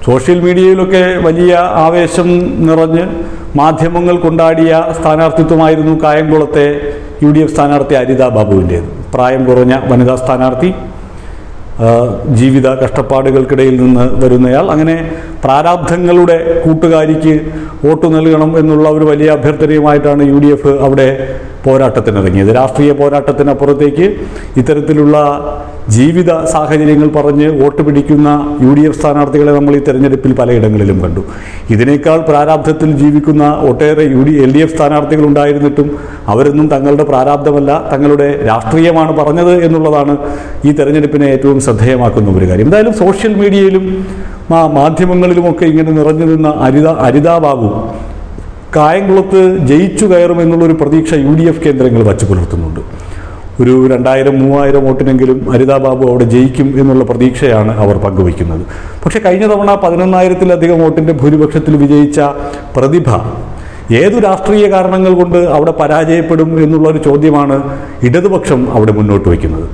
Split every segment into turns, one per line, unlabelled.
social മീഡിയയിലൊക്കെ വലിയ ആവേശം നിറഞ്ഞ് മാധ്യമങ്ങൾ കൊണ്ടാടിയ സ്ഥാനാർത്ഥിത്വമായിരുന്നു കായംകുളത്തെ യു ഡി എഫ് സ്ഥാനാർത്ഥി അരിത ബാബുവിൻ്റേത് പ്രായം കുറഞ്ഞ വനിതാ സ്ഥാനാർത്ഥി ആ, ജീവിത കഷ്ടപ്പാടുകൾക്കിടയിൽ നിന്ന് വരുന്നയാൾ അങ്ങനെ പ്രാരാബ്ധങ്ങളുടെ കൂട്ടുകാരിക്ക് വോട്ട് നൽകണം എന്നുള്ള ഒരു വലിയ അഭ്യർത്ഥനയുമായിട്ടാണ് യു ഡി എഫ് അവിടെ പോരാട്ടത്തിനിറങ്ങിയത് രാഷ്ട്രീയ പോരാട്ടത്തിനപ്പുറത്തേക്ക് ഇത്തരത്തിലുള്ള ജീവിത സാഹചര്യങ്ങൾ പറഞ്ഞ് വോട്ട് പിടിക്കുന്ന യു ഡി എഫ് സ്ഥാനാർത്ഥികളെ നമ്മൾ ഈ തെരഞ്ഞെടുപ്പിൽ പലയിടങ്ങളിലും കണ്ടു ഇതിനേക്കാൾ പ്രാരാബ്ധത്തിൽ ജീവിക്കുന്ന ഒട്ടേറെ U D L D F സ്ഥാനാർത്ഥികൾ ഉണ്ടായിരുന്നിട്ടും അവരൊന്നും തങ്ങളുടെ പ്രാരാബ്ധമല്ല തങ്ങളുടെ രാഷ്ട്രീയമാണ് പറഞ്ഞത് എന്നുള്ളതാണ് ഈ തെരഞ്ഞെടുപ്പിനെ ഏറ്റവും ശ്രദ്ധേയമാക്കുന്ന ഒരു കാര്യം എന്തായാലും സോഷ്യൽ മീഡിയയിലും മാ- മാധ്യമങ്ങളിലുമൊക്കെ ഇങ്ങനെ നിറഞ്ഞു നിന്ന അരിത അരിതാ ബാബു കായംകുളത്ത് ജയിച്ചു കയറുമെന്നുള്ളൊരു പ്രതീക്ഷ യു ഡി എഫ് കേന്ദ്രങ്ങൾ വച്ചു പുലർത്തുന്നുണ്ട് ഒരു രണ്ടായിരം മൂവായിരം വോട്ടിനെങ്കിലും അരിതാ ബാബു അവിടെ ജയിക്കും എന്നുള്ള പ്രതീക്ഷയാണ് അവർ പങ്കുവയ്ക്കുന്നത് പക്ഷേ കഴിഞ്ഞ തവണ പതിനൊന്നായിരത്തിലധികം വോട്ടിൻ്റെ ഭൂരിപക്ഷത്തിൽ വിജയിച്ച പ്രതിഭ ഏതു രാഷ്ട്രീയ കാരണങ്ങൾ കൊണ്ട് അവിടെ പരാജയപ്പെടും എന്നുള്ളൊരു ചോദ്യമാണ് ഇടതുപക്ഷം അവിടെ മുന്നോട്ട് വയ്ക്കുന്നത്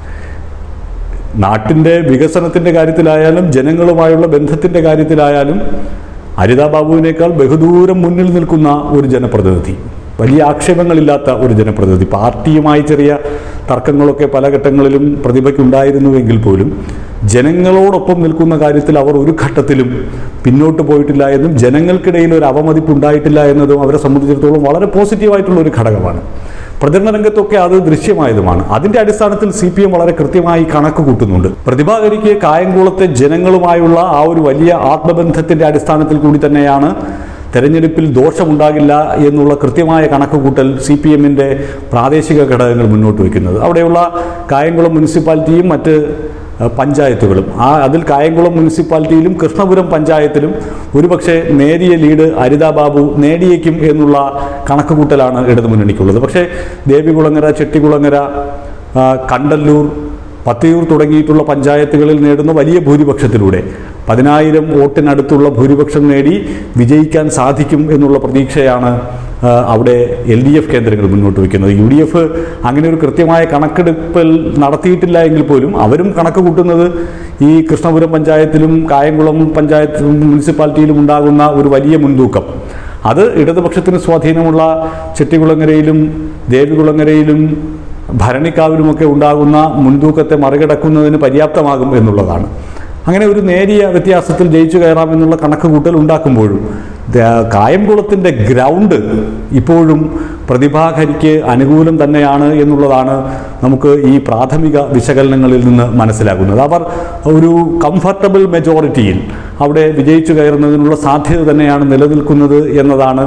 നാട്ടിൻ്റെ വികസനത്തിൻ്റെ കാര്യത്തിലായാലും ജനങ്ങളുമായുള്ള ബന്ധത്തിൻ്റെ കാര്യത്തിലായാലും അരിതാ ബാബുവിനേക്കാൾ ബഹുദൂരം മുന്നിൽ നിൽക്കുന്ന ഒരു ജനപ്രതിനിധി വലിയ ആക്ഷേപങ്ങളില്ലാത്ത ഒരു ജനപ്രതിനിധി പാർട്ടിയുമായി ചെറിയ തർക്കങ്ങളൊക്കെ പല ഘട്ടങ്ങളിലും പ്രതിഭയ്ക്കുണ്ടായിരുന്നുവെങ്കിൽ പോലും ജനങ്ങളോടൊപ്പം നിൽക്കുന്ന കാര്യത്തിൽ അവർ ഒരു ഘട്ടത്തിലും പിന്നോട്ട് പോയിട്ടില്ല എന്നും ജനങ്ങൾക്കിടയിൽ ഒരു അവമതിപ്പ് ഉണ്ടായിട്ടില്ല എന്നതും അവരെ സംബന്ധിച്ചിടത്തോളം വളരെ പോസിറ്റീവായിട്ടുള്ള ഒരു ഘടകമാണ് പ്രചരണ രംഗത്തൊക്കെ അത് ദൃശ്യമായതുമാണ് അതിന്റെ അടിസ്ഥാനത്തിൽ സി പി എം വളരെ കൃത്യമായി കണക്ക് കൂട്ടുന്നുണ്ട് പ്രതിഭാകരിക്ക് കായംകുളത്തെ ജനങ്ങളുമായുള്ള ആ ഒരു വലിയ ആത്മബന്ധത്തിന്റെ അടിസ്ഥാനത്തിൽ കൂടി തന്നെയാണ് തെരഞ്ഞെടുപ്പിൽ ദോഷമുണ്ടാകില്ല എന്നുള്ള കൃത്യമായ കണക്ക് കൂട്ടൽ സി പി എമ്മിൻ്റെ പ്രാദേശിക ഘടകങ്ങൾ മുന്നോട്ട് വയ്ക്കുന്നത് അവിടെയുള്ള കായംകുളം മുനിസിപ്പാലിറ്റിയും മറ്റ് അഹ് പഞ്ചായത്തുകളും ആ അതിൽ കായംകുളം മുനിസിപ്പാലിറ്റിയിലും കൃഷ്ണപുരം പഞ്ചായത്തിലും ഒരുപക്ഷെ നേരിയ ലീഡ് അരിതാ ബാബു നേടിയേക്കും എന്നുള്ള കണക്കുകൂട്ടലാണ് ഇടതുമുന്നണിക്കുള്ളത് പക്ഷേ ദേവികുളങ്ങര ചെട്ടികുളങ്ങര ആ, കണ്ടല്ലൂർ പത്തിയൂർ തുടങ്ങിയിട്ടുള്ള പഞ്ചായത്തുകളിൽ നേടുന്ന വലിയ ഭൂരിപക്ഷത്തിലൂടെ പതിനായിരം വോട്ടിനടുത്തുള്ള ഭൂരിപക്ഷം നേടി വിജയിക്കാൻ സാധിക്കും എന്നുള്ള പ്രതീക്ഷയാണ് ആ, അവിടെ എൽ ഡി എഫ് കേന്ദ്രങ്ങൾ മുന്നോട്ട് വയ്ക്കുന്നത് യു ഡി എഫ് അങ്ങനെ ഒരു കൃത്യമായ കണക്കെടുപ്പിൽ നടത്തിയിട്ടില്ല എങ്കിൽ പോലും അവരും കണക്ക് കൂട്ടുന്നത് ഈ കൃഷ്ണപുരം പഞ്ചായത്തിലും കായംകുളം പഞ്ചായത്ത് മുനിസിപ്പാലിറ്റിയിലും ഉണ്ടാകുന്ന ഒരു വലിയ മുൻതൂക്കം അത് ഇടതുപക്ഷത്തിന് സ്വാധീനമുള്ള ചെട്ടികുളങ്ങരയിലും ദേവികുളങ്ങരയിലും ഭരണിക്കാവിലുമൊക്കെ ഉണ്ടാകുന്ന മുൻതൂക്കത്തെ മറികടക്കുന്നതിന് പര്യാപ്തമാകും എന്നുള്ളതാണ് അങ്ങനെ ഒരു നേരിയ വ്യത്യാസത്തിൽ ജയിച്ചു കയറാമെന്നുള്ള കണക്ക് കൂട്ടൽ ഉണ്ടാക്കുമ്പോഴും ദ- കായംകുളത്തിൻ്റെ ഗ്രൗണ്ട് ഇപ്പോഴും പ്രതിഭാകരിക്ക് അനുകൂലം തന്നെയാണ് എന്നുള്ളതാണ് നമുക്ക് ഈ പ്രാഥമിക വിശകലനങ്ങളിൽ നിന്ന് മനസ്സിലാകുന്നത് അവർ ഒരു കംഫർട്ടബിൾ മെജോറിറ്റിയിൽ അവിടെ വിജയിച്ചു കയറുന്നതിനുള്ള സാധ്യത തന്നെയാണ് നിലനിൽക്കുന്നത് എന്നതാണ്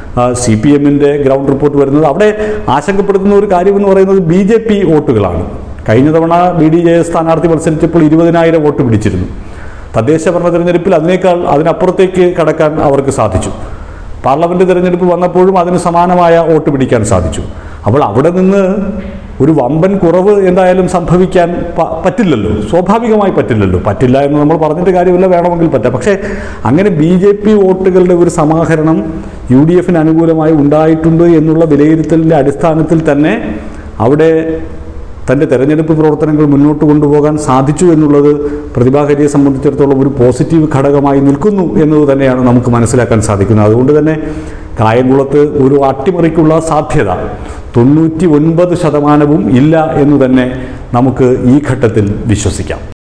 സി പി എമ്മിൻ്റെ ഗ്രൗണ്ട് റിപ്പോർട്ട് വരുന്നത് അവിടെ ആശങ്കപ്പെടുത്തുന്ന ഒരു കാര്യമെന്ന് പറയുന്നത് ബി ജെ പി വോട്ടുകളാണ് കഴിഞ്ഞ തവണ ബി ഡി ജെ എസ് സ്ഥാനാർത്ഥി മത്സരിച്ചപ്പോൾ ഇരുപതിനായിരം വോട്ട് പിടിച്ചിരുന്നു തദ്ദേശ ഭരണ തെരഞ്ഞെടുപ്പിൽ അതിനേക്കാൾ അതിനപ്പുറത്തേക്ക് കടക്കാൻ അവർക്ക് സാധിച്ചു പാർലമെന്റ് തെരഞ്ഞെടുപ്പ് വന്നപ്പോഴും അതിന് സമാനമായ വോട്ട് പിടിക്കാൻ സാധിച്ചു അപ്പോൾ അവിടെ നിന്ന് ഒരു വമ്പൻ കുറവ് എന്തായാലും സംഭവിക്കാൻ പ- പറ്റില്ലല്ലോ സ്വാഭാവികമായി പറ്റില്ലല്ലോ പറ്റില്ല എന്ന് നമ്മൾ പറഞ്ഞിട്ട് കാര്യമില്ല വേണമെങ്കിൽ പറ്റാം പക്ഷേ അങ്ങനെ ബി ജെ പി വോട്ടുകളുടെ ഒരു സമാഹരണം യു ഡി എഫിന് അനുകൂലമായി ഉണ്ടായിട്ടുണ്ട് എന്നുള്ള വിലയിരുത്തലിൻ്റെ അടിസ്ഥാനത്തിൽ തന്നെ അവിടെ തൻ്റെ തെരഞ്ഞെടുപ്പ് പ്രവർത്തനങ്ങൾ മുന്നോട്ട് കൊണ്ടുപോകാൻ സാധിച്ചു എന്നുള്ളത് പ്രതിഭാകരിയെ സംബന്ധിച്ചിടത്തോളം ഒരു പോസിറ്റീവ് ഘടകമായി നിൽക്കുന്നു എന്നത് തന്നെയാണ് നമുക്ക് മനസ്സിലാക്കാൻ സാധിക്കുന്നത് അതുകൊണ്ട് തന്നെ കായംകുളത്ത് ഒരു അട്ടിമറിക്കുള്ള സാധ്യത തൊണ്ണൂറ്റി ഒൻപത് ശതമാനവും ഇല്ല എന്ന് തന്നെ നമുക്ക് ഈ ഘട്ടത്തിൽ വിശ്വസിക്കാം